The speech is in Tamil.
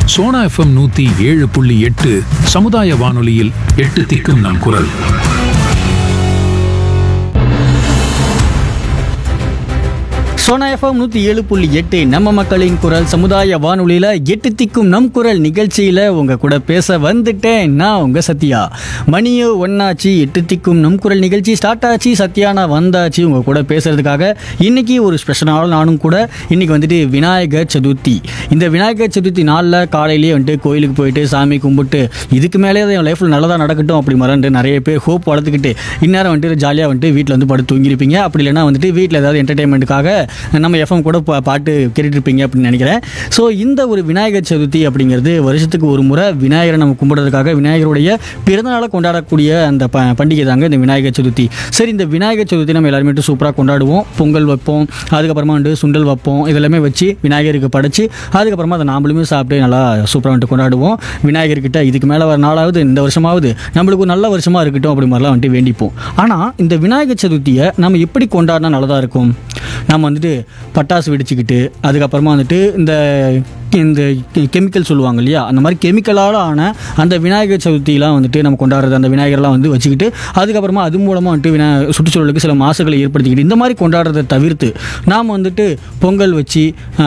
சோனா எஃப்எம் நூத்தி ஏழு புள்ளி எட்டு சமுதாய வானொலியில் எட்டு திக்கும் நம் குரல் சோனா எஃப்எம் நூற்றி ஏழு புள்ளி எட்டு நம்ம மக்களின் குரல் சமுதாய வானொலியில் எட்டு திக்கும் நம் குரல் நிகழ்ச்சியில் உங்கள் கூட பேச வந்துட்டேன் நான் உங்கள் சத்யா மணியோ ஒன்னாச்சு எட்டு திக்கும் நம் குரல் நிகழ்ச்சி ஸ்டார்ட் ஆச்சு சத்யா நான் வந்தாச்சு உங்கள் கூட பேசுறதுக்காக இன்னைக்கு ஒரு ஸ்பெஷலான நானும் கூட இன்னைக்கு வந்துட்டு விநாயகர் சதுர்த்தி இந்த விநாயகர் சதுர்த்தி நாளில் காலையிலேயே வந்துட்டு கோயிலுக்கு போயிட்டு சாமி கும்பிட்டு இதுக்கு மேலே என் லைஃப்பில் நல்லதாக நடக்கட்டும் அப்படி மறந்து நிறைய பேர் ஹோப் வளர்த்துக்கிட்டு இந்நேரம் வந்துட்டு ஜாலியாக வந்துட்டு வீட்டில் வந்து படுத்து தூங்கியிருப்பீங்க அப்படி இல்லைன்னா வந்துட்டு வீட்டில் ஏதாவது என்டர்டைன்மெண்ட்டுக்காக நம்ம எஃப்எம் கூட பா- பாட்டு கேட்டுட்டு இருப்பீங்க அப்படின்னு நினைக்கிறேன் ஸோ இந்த ஒரு விநாயகர் சதுர்த்தி அப்படிங்கிறது வருஷத்துக்கு ஒரு முறை விநாயகரை நம்ம கும்பிடுறதுக்காக விநாயகருடைய பிறந்தநாளை கொண்டாடக்கூடிய அந்த ப பண்டிகை தாங்க இந்த விநாயகர் சதுர்த்தி சரி இந்த விநாயகர் சதுர்த்தி நம்ம எல்லாருமே சூப்பராக கொண்டாடுவோம் பொங்கல் வைப்போம் அதுக்கப்புறமா வந்து சுண்டல் வைப்போம் இதெல்லாமே வச்சு விநாயகருக்கு படைச்சு அதுக்கப்புறமா அதை நாமளுமே சாப்பிட்டு நல்லா சூப்பராக வந்துட்டு கொண்டாடுவோம் விநாயகர்கிட்ட இதுக்கு மேலே வர நாளாவது இந்த வருஷமாவது நம்மளுக்கு ஒரு நல்ல வருஷமாக இருக்கட்டும் அப்படி மாதிரிலாம் வந்துட்டு வேண்டிப்போம் ஆனால் இந்த விநாயகர் சதுர்த்தியை நம்ம எப்படி கொண்டாடினா நல்லதாக இருக்கும் நம்ம வந்துட்டு பட்டாசு வெடிச்சுக்கிட்டு அதுக்கப்புறமா வந்துட்டு இந்த இந்த கெமிக்கல் சொல்லுவாங்க இல்லையா அந்த மாதிரி கெமிக்கலால் ஆன அந்த விநாயகர் சதுர்த்திலாம் வந்துட்டு நம்ம கொண்டாடுறது அந்த விநாயகர்லாம் வந்து வச்சுக்கிட்டு அதுக்கப்புறமா அது மூலமாக வந்துட்டு வினா சுற்றுச்சூழலுக்கு சில மாசுகளை ஏற்படுத்திக்கிட்டு இந்த மாதிரி கொண்டாடுறதை தவிர்த்து நாம் வந்துட்டு பொங்கல் வச்சு